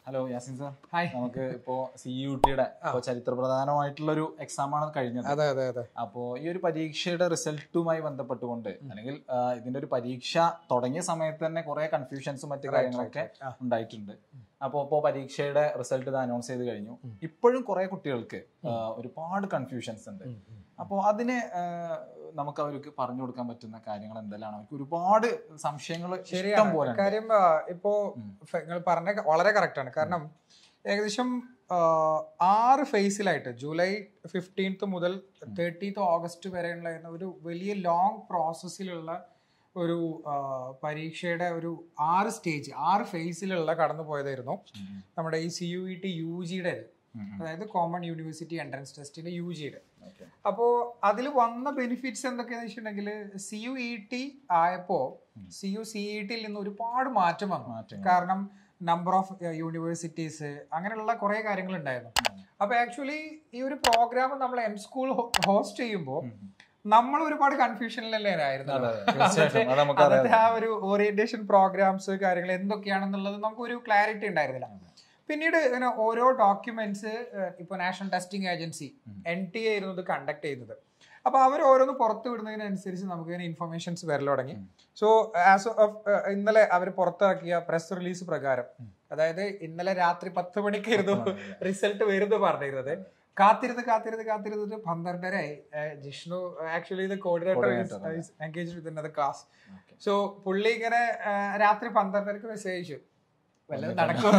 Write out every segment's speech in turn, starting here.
Hello Yasin sir hi നമുക്ക് ഇപ്പോ C U ടിയുടെ ഇപ്പോ ചരിത്രപ്രധാനമായിട്ടുള്ള ഒരു എക്സാം ആണ് കഴിഞ്ഞത് അതെ അതെ അതെ അപ്പോ ഈ ഒരു പരീക്ഷയുടെ റിസൾട്ടുമായി ബന്ധപ്പെട്ടുകൊണ്ട് അല്ലെങ്കിൽ ആ, ഇതിന്റെ ഒരു പരീക്ഷ തുടങ്ങിയ സമയത്ത് തന്നെ കുറെ കൺഫ്യൂഷൻസും മറ്റു കാര്യങ്ങളൊക്കെ ആ. ഉണ്ടായിട്ടുണ്ട് അപ്പോ ഇപ്പോ പരീക്ഷയുടെ റിസൾട്ട് ഇത് അനൗൺസ് ചെയ്ത് കഴിഞ്ഞു ഇപ്പോഴും കുറെ കുട്ടികൾക്ക് ആ, ഒരുപാട് കൺഫ്യൂഷൻസ് ഉണ്ട് അപ്പോൾ അതിനെ ആ, നമുക്ക് അവർക്ക് പറഞ്ഞു കൊടുക്കാൻ പറ്റുന്ന കാര്യങ്ങൾ എന്തെല്ലാം അവർക്ക് ഒരുപാട് സംശയങ്ങൾ ഇഷ്ടം ശരിയാണ് പോലെ ഉണ്ട്. കാര്യം ആ, ഇപ്പോ ഫ- നിങ്ങൾ പറഞ്ഞ വളരെ കറക്റ്റ് ആണ് കാരണം ഏകദേശം ആ, ആറ് ഫേസിലായിട്ട് ജൂലൈ ഫിഫ്റ്റീൻത്ത് മുതൽ തേർട്ടീത്ത് ഓഗസ്റ്റ് വരെയുള്ള ഒരു വലിയ ലോങ് പ്രോസസ്സിലുള്ള ഒരു ആ, പരീക്ഷയുടെ ഒരു ആറ് സ്റ്റേജ് ആറ് ഫേസിലുള്ള കടന്നു പോയതായിരുന്നു ഉം. നമ്മുടെ ഈ C U E T U ജിയുടെ ഉം, ഉം. അതായത് കോമൺ യൂണിവേഴ്സിറ്റി എൻട്രൻസ് ടെസ്റ്റിന്റെ യു ജിയുടെ Okay. അപ്പോ അതിൽ വന്ന ബെനിഫിറ്റ്സ് എന്തൊക്കെയാന്ന് വെച്ചിട്ടുണ്ടെങ്കിൽ സി യു ഇ ടി ആയപ്പോ സി യു സി ഇ ടിയിൽ നിന്ന് ഒരുപാട് മാറ്റം വന്നു മാറ്റങ്ങൾ. കാരണം നമ്പർ ഓഫ് യൂണിവേഴ്സിറ്റീസ് അങ്ങനെയുള്ള കുറെ കാര്യങ്ങൾ ഉണ്ടായിരുന്നു അപ്പൊ ആക്ച്വലി ഈ ഒരു പ്രോഗ്രാം നമ്മൾ എം സ്കൂൾ ഹോസ്റ്റ് ചെയ്യുമ്പോൾ നമ്മൾ ഒരുപാട് കൺഫ്യൂഷനിലല്ലേ ആയിരുന്നു അതെ, അതെ. തീർച്ചയായിട്ടും. അത് നമുക്കറിയാം. അന്നത്തെ ആ ഒരു ഓറിയന്റേഷൻ പ്രോഗ്രാംസ് കാര്യങ്ങൾ എന്തൊക്കെയാണെന്നുള്ളത് നമുക്ക് ഒരു ക്ലാരിറ്റി ഉണ്ടായിരുന്നില്ല പിന്നീട് ഇങ്ങനെ ഓരോ ഡോക്യുമെന്റ്സ് ഇപ്പൊ national testing agency N T A ആയിരുന്നു ഇത് കണ്ടക്ട് ചെയ്യുന്നത് അപ്പൊ അവർ ഓരോന്ന് പുറത്തു വിടുന്നതിനനുസരിച്ച് നമുക്ക് ഇങ്ങനെ ഇൻഫർമേഷൻസ് വരൽ തുടങ്ങി സോ ആസ് ഓഫ് ഇന്നലെ അവർ പുറത്തിറക്കിയ പ്രസ് റിലീസ് പ്രകാരം അതായത് ഇന്നലെ രാത്രി പത്ത് മണിക്കായിരുന്നു റിസൾട്ട് വരുന്നത് പറഞ്ഞിരുന്നത് കാത്തിരുന്ന് കാത്തിരുന്ന് കാത്തിരുന്നിട്ട് പന്ത്രണ്ടരയായി ഏഹ് ജിഷ്ണു ആക്ച്വലി ഇത് coordinator engage with class so പുള്ളി ഇങ്ങനെ ഏഹ് രാത്രി പന്ത്രണ്ടരക്ക് മെസ്സേജ് അയച്ചു വല്ലതും നടക്കും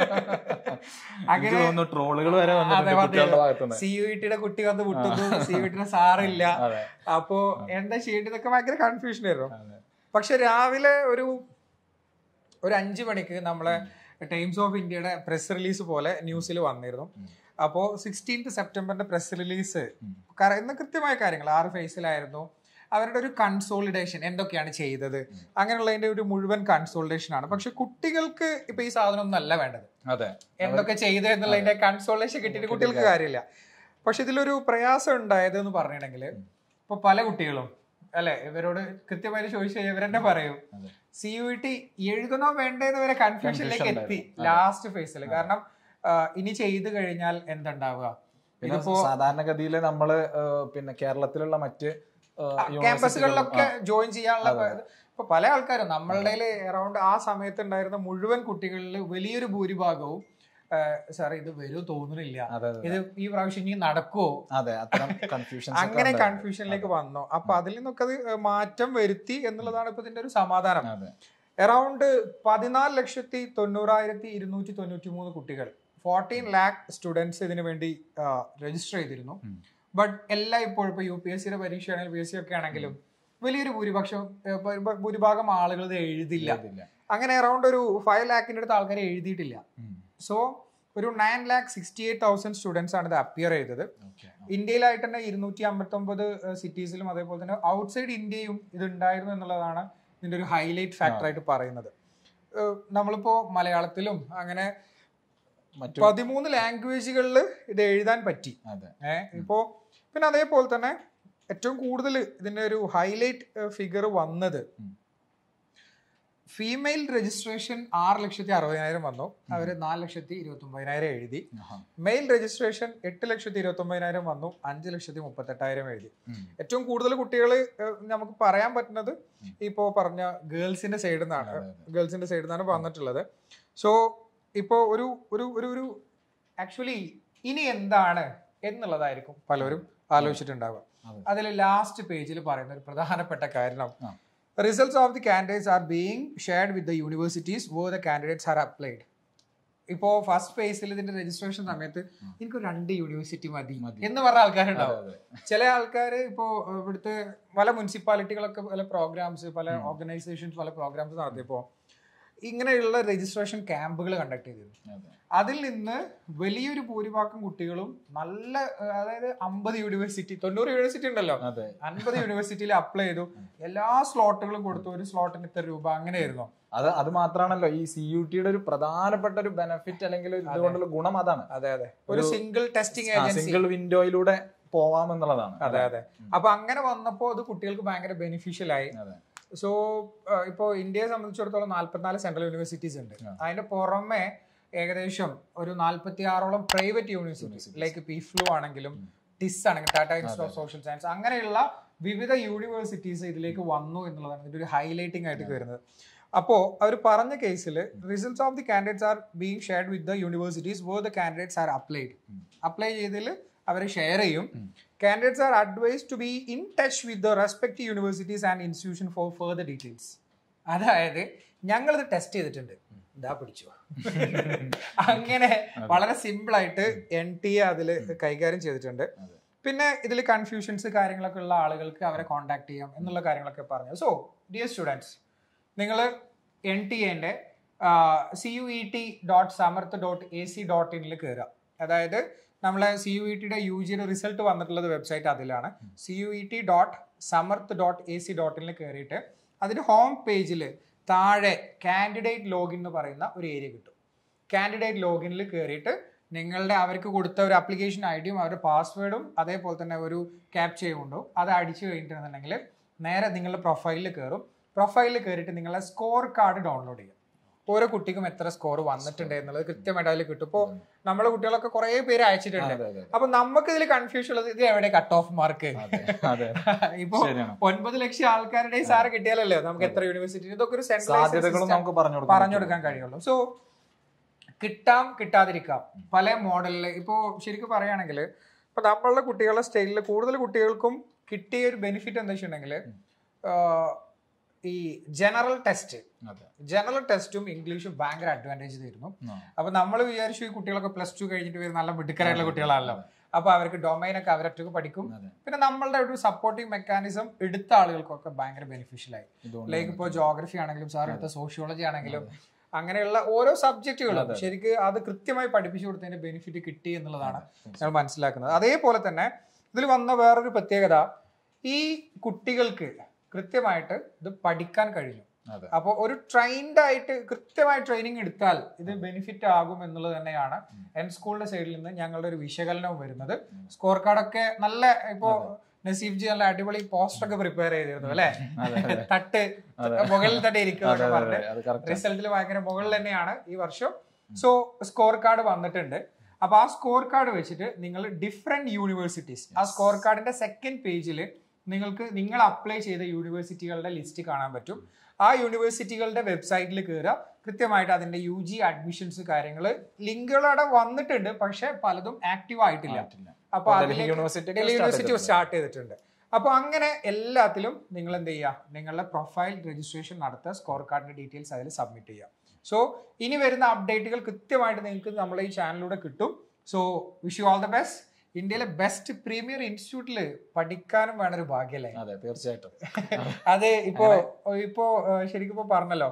എനിക്ക് തോന്നുന്നു ട്രോളുകൾ വരെ വന്നിട്ടുണ്ട് കുട്ടികളുടെ ഭാഗത്തുനിന്ന് സി യു ടിയുടെ കുട്ടി വന്ന് വിട്ടുന്നു സി യു ടിയുടെ സാറില്ല അതെ അപ്പോ എന്താ ചെയ്യേണ്ടതൊക്കെ ഭയങ്കര കൺഫ്യൂഷൻ ആയിരുന്നു അതെ. പക്ഷെ രാവിലെ ഒരു ഒരു അഞ്ചു മണിക്ക് നമ്മളെ ടൈംസ് ഓഫ് ഇന്ത്യയുടെ പ്രസ് റിലീസ് പോലെ ന്യൂസിൽ വന്നിരുന്നു അപ്പോ സിക്സ്റ്റീൻത്ത് സെപ്റ്റംബറിന്റെ പ്രസ് റിലീസ് ഇന്ന് കൃത്യമായ കാര്യങ്ങൾ ആറ് ഫേസിലായിരുന്നു അവരുടെ ഒരു കൺസോളിഡേഷൻ എന്തൊക്കെയാണ് ചെയ്തത് അങ്ങനെയുള്ളതിന്റെ ഒരു മുഴുവൻ കൺസോളിഡേഷൻ ആണ് പക്ഷെ കുട്ടികൾക്ക് ഇപ്പൊ ഈ സാധനം ഒന്നും അല്ല വേണ്ടത് അതെ എന്തൊക്കെ ചെയ്തു എന്നുള്ളതിന്റെ കൺസോളേഷൻ കിട്ടിയിട്ട് കുട്ടികൾക്ക് കാര്യമില്ല പക്ഷെ ഇതിലൊരു പ്രയാസം ഉണ്ടായത് എന്ന് പറഞ്ഞിട്ടുണ്ടെങ്കിൽ ഇപ്പൊ പല കുട്ടികളും അല്ലെ ഇവരോട് കൃത്യമായിട്ട് ചോദിച്ചു കഴിഞ്ഞാൽ ഇവരെന്നെ പറയും അതെ. സി യു ടി എഴുതണോ വേണ്ടേന്ന് വരെ കൺഫ്യൂഷനിലേക്ക് Confusion എത്തി ലാസ്റ്റ് ഫേസിൽ കാരണം ആ, ഇനി ചെയ്തു കഴിഞ്ഞാൽ എന്തുണ്ടാവുക പിന്നെ സാധാരണഗതിയിൽ നമ്മള് ഏഹ്, പിന്നെ കേരളത്തിലുള്ള മറ്റ് ഏഹ്, ക്യാമ്പസുകളിലൊക്കെ ജോയിൻ ചെയ്യാനുള്ള ഇപ്പൊ പല ആൾക്കാരും നമ്മളുടെ അറൗണ്ട് ആ സമയത്ത് ഉണ്ടായിരുന്ന മുഴുവൻ കുട്ടികളിൽ വലിയൊരു ഭൂരിഭാഗവും സാർ ഇത് വരും തോന്നുന്നില്ല അതെ അതെ. ഇത് ഈ പ്രാവശ്യം ഇനി നടക്കുവോ അതെ അത്തരം കൺഫ്യൂഷൻസ് അങ്ങനെ കൺഫ്യൂഷനിലേക്ക് വന്നു അപ്പൊ അതിൽ നിന്നൊക്കെ അത് മാറ്റം വരുത്തി എന്നുള്ളതാണ് ഇപ്പൊ ഇതിന്റെ ഒരു സമാധാനം അതെ അറൗണ്ട് പതിനാല് ലക്ഷത്തി തൊണ്ണൂറായിരത്തി ഇരുന്നൂറ്റി തൊണ്ണൂറ്റി മൂന്ന് കുട്ടികൾ ഫോർട്ടീൻ ലാക്ക് സ്റ്റുഡൻസ് ഇതിനു വേണ്ടി രജിസ്റ്റർ ചെയ്തിരുന്നു ബട്ട് എല്ലാം ഇപ്പോൾ ഇപ്പൊ യു പി എസ് സിയുടെ പരീക്ഷയാണെങ്കിൽ പി എസ് സി ഒക്കെ ആണെങ്കിലും വലിയൊരു ഭൂരിപക്ഷം ഏഹ്, ഭൂ- ഭൂരിഭാഗം ആളുകൾ ഇത് എഴുതില്ല ഇതില്ല. അങ്ങനെ അറൗണ്ട് ഒരു ഫൈവ് ലാക്കിന്റെ അടുത്ത് ആൾക്കാർ എഴുതിയിട്ടില്ല ഉം. സോ ഒരു nine lakh sixty eight thousand students ആണ് ഇത് അപ്പിയർ ചെയ്തത് Okay. ഇന്ത്യയിലായിട്ട് തന്നെ ഇരുന്നൂറ്റി അമ്പത്തൊമ്പത് സിറ്റീസിലും അതേപോലെ തന്നെ ഔട്ട്സൈഡ് ഇന്ത്യയും ഇത് ഉണ്ടായിരുന്നു എന്നുള്ളതാണ് ഇതിന്റെ ഒരു ഹൈലൈറ്റ് ഫാക്ടർ ആയിട്ട് പറയുന്നത് ഏഹ് നമ്മളിപ്പോ മലയാളത്തിലും അങ്ങനെ മറ്റു പതിമൂന്ന് ലാംഗ്വേജുകളിൽ ഇത് എഴുതാൻ പറ്റി അതെ ഏഹ് ഇപ്പോ പിന്നെ അതേപോലെ തന്നെ ഏറ്റവും കൂടുതൽ ഇതിന്റെ ഒരു ഹൈലൈറ്റ് ഫിഗർ വന്നത് ഉം. ഫീമെയിൽ രജിസ്ട്രേഷൻ ആറ് ലക്ഷത്തി അറുപതിനായിരം വന്നു അവര് നാല് ലക്ഷത്തി ഇരുപത്തി ഒമ്പതിനായിരം എഴുതി ആഹാ. മെയിൽ രജിസ്ട്രേഷൻ എട്ട് ലക്ഷത്തി ഇരുപത്തി ഒമ്പതിനായിരം വന്നു അഞ്ച് ലക്ഷത്തി മുപ്പത്തെട്ടായിരം എഴുതി ഉം. ഏറ്റവും കൂടുതൽ കുട്ടികൾ നമുക്ക് പറയാൻ പറ്റുന്നത് ഇപ്പോ പറഞ്ഞ ഗേൾസിന്റെ സൈഡിൽ നിന്നാണ് അതെ, അതെ. ഗേൾസിന്റെ സൈഡിൽ നിന്നാണ് വന്നിട്ടുള്ളത് സോ ഇപ്പോ ഒരു ഒരു ഒരു ഒരു ആക്ച്വലി ഇനി എന്താണ് എന്നുള്ളതായിരിക്കും പലരും ആലോചിച്ചിട്ടുണ്ടാവുക അതെ. അതിൽ ലാസ്റ്റ് പേജിൽ പറയുന്ന ഒരു പ്രധാനപ്പെട്ട കാരണം ആ. Results of the candidates are being shared with the universities where the candidates are applied ഇപ്പോ ഫസ്റ്റ് ഫേസിൽ ഇതിന്റെ രജിസ്ട്രേഷൻ സമയത്ത് എനിക്ക് രണ്ട് യൂണിവേഴ്സിറ്റി മതി മതി. എന്ന് പറഞ്ഞ ആൾക്കാരുണ്ടാവും അതെ, ചില ആൾക്കാർ ഇപ്പോ ഇവിടുത്തെ പല മുനിസിപ്പാലിറ്റികളൊക്കെ പല പ്രോഗ്രാംസ് പല ഓർഗനൈസേഷൻസ് പല പ്രോഗ്രാംസ് നടത്തിയപ്പോ ഇങ്ങനെയുള്ള രജിസ്ട്രേഷൻ ക്യാമ്പുകൾ കണ്ടക്ട് ചെയ്തിരുന്നു അതെ. അതിൽ നിന്ന് വലിയൊരു ഭൂരിഭാഗം കുട്ടികളും നല്ല ഏഹ്, അതായത് അമ്പത് യൂണിവേഴ്സിറ്റി തൊണ്ണൂറ് യൂണിവേഴ്സിറ്റി ഉണ്ടല്ലോ അതെ അൻപത് യൂണിവേഴ്സിറ്റിയിൽ അപ്ലൈ ചെയ്തു എല്ലാ സ്ലോട്ടുകളും കൊടുത്തു ഒരു സ്ലോട്ടിന് ഇത്ര രൂപ അങ്ങനെയായിരുന്നു അത് അത് മാത്രാണല്ലോ ഈ സി യു ടിയുടെ ഒരു പ്രധാനപ്പെട്ട ഒരു ബെനിഫിറ്റ് അല്ലെങ്കിൽ ഇതുകൊണ്ടുള്ള ഗുണം അതാണ് അതെ അതെ ഒരു സിംഗിൾ ടെസ്റ്റിംഗ് ഏജൻസി സിംഗിൾ വിൻഡോയിലൂടെ പോവാമെന്നുള്ളതാണ് അതെ അതെ അപ്പൊ അങ്ങനെ വന്നപ്പോ അത് കുട്ടികൾക്ക് ഭയങ്കര ബെനിഫിഷ്യൽ ആയി അതെ സോ ഇപ്പോൾ ഇന്ത്യയെ സംബന്ധിച്ചിടത്തോളം നാല്പത്തിനാല് സെൻട്രൽ യൂണിവേഴ്സിറ്റീസ് ഉണ്ട് ആ. അതിന്റെ പുറമെ ഏകദേശം ഒരു നാല്പത്തി ആറോളം പ്രൈവറ്റ് യൂണിവേഴ്സിറ്റീസ് ലൈക്ക് പി ഫ്ലു ആണെങ്കിലും ടിസ് ആണെങ്കിലും Tata institute of social science അങ്ങനെയുള്ള വിവിധ യൂണിവേഴ്സിറ്റീസ് ഇതിലേക്ക് വന്നു എന്നുള്ളതാണ് ഇതിന്റെ ഒരു ഹൈലൈറ്റിംഗ് ആയിട്ട് വരുന്നത് അപ്പോൾ അവർ പറഞ്ഞ കേസിൽ results of the candidates are being shared with the universities where the candidates are applied apply ചെയ്തതിൽ അവർ ഷെയർ ചെയ്യും candidates are advise to be in touch with the respect universities and institution for further details അതായത് ഞങ്ങളിത് test ചെയ്തിട്ടുണ്ട് ഇതാ പിടിച്ചു അങ്ങനെ വളരെ സിമ്പിൾ ആയിട്ട് എൻ ടി എ അതിൽ കൈകാര്യം ചെയ്തിട്ടുണ്ട് പിന്നെ ഇതിൽ കൺഫ്യൂഷൻസ് കാര്യങ്ങളൊക്കെ ഉള്ള ആളുകൾക്ക് അവരെ കോൺടാക്ട് ചെയ്യാം എന്നുള്ള കാര്യങ്ങളൊക്കെ പറഞ്ഞു സോ ഡിയർ സ്റ്റുഡൻസ് നിങ്ങൾ എൻ ടി എൻ്റെ C U E T dot Samarth dot A C dot ഇനിൽ കയറുക അതായത് നമ്മളെ സി യു ഇ ടിയുടെ യു ജിയുടെ റിസൾട്ട് വന്നിട്ടുള്ളത് വെബ്സൈറ്റ് അതിലാണ് C U E T dot Samarth dot A C dot ഇനിൽ കയറിയിട്ട് അതിൻ്റെ ഹോം പേജിൽ താഴെ കാൻഡിഡേറ്റ് ലോഗിൻ എന്ന് പറയുന്ന ഒരു ഏരിയ കിട്ടും കാൻഡിഡേറ്റ് ലോഗിനിൽ കയറിയിട്ട് നിങ്ങളുടെ അവർക്ക് കൊടുത്ത ഒരു ആപ്ലിക്കേഷൻ ഐ ഡിയും അവരുടെ പാസ്വേഡും അതേപോലെ തന്നെ ഒരു ക്യാപ്ചയും ഉണ്ടാവും അത് അടിച്ചു കഴിഞ്ഞിട്ടുണ്ടെന്നുണ്ടെങ്കിൽ നേരെ നിങ്ങളുടെ പ്രൊഫൈലിൽ കയറും പ്രൊഫൈലിൽ കയറിയിട്ട് നിങ്ങളുടെ സ്കോർ കാർഡ് ഡൗൺലോഡ് ചെയ്യും ഓരോ കുട്ടിക്കും എത്ര സ്കോർ വന്നിട്ടുണ്ട് എന്നുള്ളത് കൃത്യമായിട്ട് അതിൽ കിട്ടും ഇപ്പോൾ നമ്മളെ കുട്ടികളൊക്കെ കുറേ പേര് അയച്ചിട്ടുണ്ട് അതെ അതെ അപ്പൊ നമുക്ക് ഇതിൽ കൺഫ്യൂഷൻ ഉള്ളത് ഇത് എവിടെ കട്ട് ഓഫ് മാർക്ക് അതെ അതെ ഇപ്പൊ ശരിയാണ്. ഒൻപത് ലക്ഷം ആൾക്കാരുടെ സാറ് കിട്ടിയാലല്ലേ നമുക്ക് എത്ര യൂണിവേഴ്സിറ്റി ഇതൊക്കെ ഒരു സാധ്യതകളും സെൻട്രലൈസ് നമുക്ക് പറഞ്ഞു കൊടുക്കാം പറഞ്ഞു കൊടുക്കാൻ കഴിയുള്ളൂ സോ കിട്ടാം കിട്ടാതിരിക്കാം പല മോഡലിൽ ഇപ്പോൾ ശരിക്കും പറയുകയാണെങ്കിൽ ഇപ്പൊ നമ്മളുടെ കുട്ടികളുടെ സ്റ്റൈലിൽ കൂടുതൽ കുട്ടികൾക്കും കിട്ടിയ ഒരു ബെനിഫിറ്റ് എന്താ വെച്ചിട്ടുണ്ടെങ്കിൽ ഈ ജനറൽ ടെസ്റ്റ് അതെ ജനറൽ ടെസ്റ്റും ഇംഗ്ലീഷും ഭയങ്കര അഡ്വാൻറ്റേജ് തരുന്നു ആ. അപ്പൊ നമ്മൾ വിചാരിച്ചു ഈ കുട്ടികളൊക്കെ പ്ലസ് ടു കഴിഞ്ഞിട്ട് വരുന്ന നല്ല മിടുക്കരായിട്ടുള്ള കുട്ടികളാണല്ലോ അപ്പൊ അവർക്ക് ഡൊമൈൻ ഒക്കെ അവരൊറ്റക്ക് പഠിക്കും അതെ പിന്നെ നമ്മളുടെ ഒരു സപ്പോർട്ടിംഗ് മെക്കാനിസം എടുത്ത ആളുകൾക്കൊക്കെ ഭയങ്കര ബെനിഫിഷ്യൽ ആയി ഇതുകൊണ്ട് ലൈക്ക് ഇപ്പോൾ ജോഗ്രഫി ആണെങ്കിലും സാർ എടുത്ത സോഷ്യോളജി ആണെങ്കിലും അങ്ങനെയുള്ള ഓരോ സബ്ജക്റ്റുകളും ശരിക്ക് അത് കൃത്യമായി പഠിപ്പിച്ചു കൊടുത്തതിന്റെ ബെനിഫിറ്റ് കിട്ടി എന്നുള്ളതാണ് ഞങ്ങൾ മനസ്സിലാക്കുന്നത് അതേപോലെ തന്നെ ഇതിൽ വന്ന വേറൊരു പ്രത്യേകത ഈ കുട്ടികൾക്ക് കൃത്യമായിട്ട് ഇത് പഠിക്കാൻ കഴിഞ്ഞു അതെ അപ്പോൾ ഒരു ട്രെയിൻഡ് ആയിട്ട് കൃത്യമായി ട്രെയിനിങ് എടുത്താൽ ഇത് ബെനിഫിറ്റ് ആകും എന്നുള്ളത് തന്നെയാണ് എൻ സ്കൂളിന്റെ സൈഡിൽ നിന്ന് ഞങ്ങളുടെ ഒരു വിശകലനവും വരുന്നത് സ്കോർ കാർഡൊക്കെ നല്ല ഇപ്പോ നസീഫ് ജി നല്ല അടിപൊളി പോസ്റ്റർ ഒക്കെ പ്രിപ്പയർ ചെയ്തിരുന്നു അല്ലെ അതെ അതെ തട്ട് മുകളിൽ തന്നെ ഇരിക്കുന്നൊക്കെ അതെ, പറഞ്ഞ് അത് കറക്റ്റ് റിസൾട്ടിൽ ഭയങ്കര മുകളിൽ തന്നെയാണ് ഈ വർഷം സോ സ്കോർ കാർഡ് വന്നിട്ടുണ്ട് അപ്പൊ ആ സ്കോർ കാർഡ് വെച്ചിട്ട് നിങ്ങൾ ഡിഫറെന്റ് യൂണിവേഴ്സിറ്റീസ് ആ സ്കോർ കാർഡിന്റെ സെക്കൻഡ് പേജിൽ നിങ്ങൾക്ക് നിങ്ങൾ അപ്ലൈ ചെയ്ത യൂണിവേഴ്സിറ്റികളുടെ ലിസ്റ്റ് കാണാൻ പറ്റും ആ യൂണിവേഴ്സിറ്റികളുടെ വെബ്സൈറ്റിൽ കയറുക കൃത്യമായിട്ട് അതിന്റെ യു ജി അഡ്മിഷൻസ് കാര്യങ്ങൾ ലിങ്കുകളവിടെ വന്നിട്ടുണ്ട് പക്ഷെ പലതും ആക്റ്റീവ് ആയിട്ടില്ല ആയിട്ടില്ല. അപ്പൊ ഡൽഹി അതിലേക്ക് യൂണിവേഴ്സിറ്റി ഒക്കെ ഡൽഹി start യൂണിവേഴ്സിറ്റി ചെയ്തിട്ടുണ്ട്. സ്റ്റാർട്ട് ചെയ്തിട്ടുണ്ട് അപ്പൊ അങ്ങനെ എല്ലാത്തിലും നിങ്ങൾ എന്ത് ചെയ്യുക നിങ്ങളുടെ പ്രൊഫൈൽ രജിസ്ട്രേഷൻ നടത്തുക സ്കോർ കാർഡിന്റെ ഡീറ്റെയിൽസ് അതിൽ സബ്മിറ്റ് ചെയ്യുക സോ ഇനി വരുന്ന അപ്ഡേറ്റുകൾ കൃത്യമായിട്ട് നിങ്ങൾക്ക് നമ്മളെ ഈ ചാനലിലൂടെ കിട്ടും so wish you all the best ഇന്ത്യയിലെ ബെസ്റ്റ് പ്രീമിയർ ഇൻസ്റ്റിറ്റ്യൂട്ടിൽ പഠിക്കാനും വേണം ഒരു ഭാഗ്യല്ലേ അതെ തീർച്ചയായിട്ടും അത് ഇപ്പോ ഇപ്പോ ഏഹ്, ശരിക്കും ഇപ്പോ പറഞ്ഞല്ലോ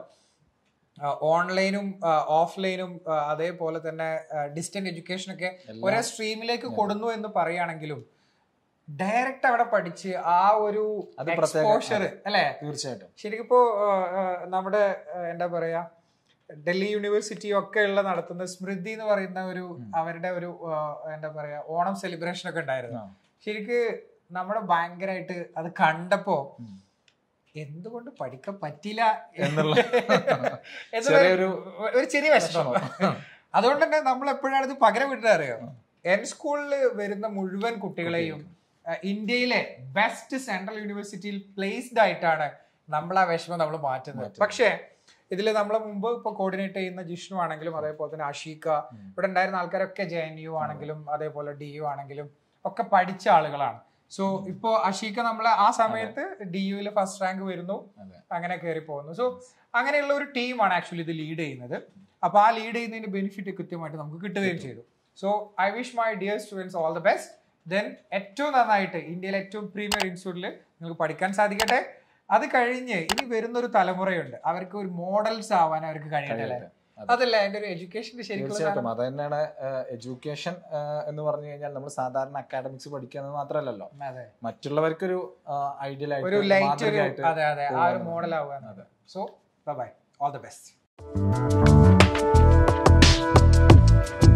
ഓൺലൈനും ഓഫ്ലൈനും അതേപോലെ തന്നെ ഡിസ്റ്റന്റ് എഡ്യൂക്കേഷൻ ഒക്കെ ഒരേ സ്ട്രീമിലേക്ക് കൊടുന്നു എന്ന് പറയുകയാണെങ്കിലും ഡയറക്റ്റ് അവിടെ പഠിച്ച് ആ ഒരു അത് പ്രത്യേക- എക്സ്പോഷർ അല്ലെ തീർച്ചയായിട്ടും ശരിക്കും ഇപ്പോ ഏഹ്, ഏഹ്, നമ്മുടെ ഏഹ്, എന്താ പറയാ ഡൽഹി യൂണിവേഴ്സിറ്റി ഒക്കെ ഉള്ള നടത്തുന്ന സ്മൃതി എന്ന് പറയുന്ന ഒരു അവരുടെ ഒരു ഏഹ്, എന്താ പറയാ ഓണം സെലിബ്രേഷൻ ഒക്കെ ഉണ്ടായിരുന്നു ആ. ശരിക്ക് നമ്മുടെ ഭയങ്കരമായിട്ട് അത് കണ്ടപ്പോ ഉം. എന്തുകൊണ്ട് പഠിക്കാൻ പറ്റില്ല എന്നുള്ള എന്നുള്ള ചെറിയൊരു ഒരു ചെറിയ വിഷമം അതുകൊണ്ട് തന്നെ നമ്മൾ എപ്പോഴാണ് ഇത് പകരം വിട്ടത് അറിയോ എൻ സ്കൂളിൽ വരുന്ന മുഴുവൻ കുട്ടികളെയും അഹ്, ഇന്ത്യയിലെ ബെസ്റ്റ് സെൻട്രൽ യൂണിവേഴ്സിറ്റിയിൽ പ്ലേസ്ഡ് ആയിട്ടാണ് നമ്മൾ ആ വിഷമം നമ്മൾ മാറ്റുന്നത് പക്ഷേ ഇതിൽ നമ്മളെ മുമ്പ് ഇപ്പൊ കോർഡിനേറ്റ് ചെയ്യുന്ന ജിഷ്ണു ആണെങ്കിലും അതേപോലെ തന്നെ അഷീക്ക ഇവിടെ ഉണ്ടായിരുന്ന ആൾക്കാരൊക്കെ ജെ എൻ യു ആണെങ്കിലും അതേപോലെ ഡി യു ആണെങ്കിലും ഒക്കെ പഠിച്ച ആളുകളാണ് സോ ഇപ്പോ അഷീക്ക നമ്മളെ ആ സമയത്ത് ഡി യുവിൽ ഫസ്റ്റ് റാങ്ക് വരുന്നു അതെ അങ്ങനെ കയറി പോകുന്നു സോ അങ്ങനെയുള്ള ഒരു ടീമാണ് ആക്ച്വലി ഇത് ലീഡ് ചെയ്യുന്നത് അപ്പൊ ആ ലീഡ് ചെയ്യുന്നതിന്റെ ബെനിഫിറ്റ് കൃത്യമായിട്ട് നമുക്ക് കിട്ടുകയും ചെയ്തു so I wish my dear students all the best then ഏറ്റവും നന്നായിട്ട് ഇന്ത്യയിലെ ഏറ്റവും പ്രീമിയർ ഇൻസ്റ്റിറ്റ്യൂട്ടിൽ നിങ്ങൾക്ക് പഠിക്കാൻ സാധിക്കട്ടെ അത് കഴിഞ്ഞ് ഇനി വരുന്ന ഒരു തലമുറയുണ്ട് അവർക്ക് ഒരു മോഡൽസ് ആവാൻ അവർക്ക് കഴിയട്ടെ അല്ലേ അതെ. അതല്ല അതിന്റെ ഒരു എഡ്യൂക്കേഷന്റെ ശരിക്കും തീർച്ചയായിട്ടും അത് തന്നെയാണ് എഡ്യൂക്കേഷൻ എന്ന് പറഞ്ഞു കഴിഞ്ഞാൽ നമ്മൾ സാധാരണ അക്കാഡമിക്സ് പഠിക്കുന്നത് മാത്രമല്ലല്ലോ അതെ മറ്റുള്ളവർക്കൊരു ഐഡിയൽ ഒരു ആയിട്ട് ലൈറ്റ് ഒരു മാതൃകയായിട്ട് അതെ അതെ ആ ഒരു പോകാൻ മോഡൽ ആവുക അതെ. So bye all the best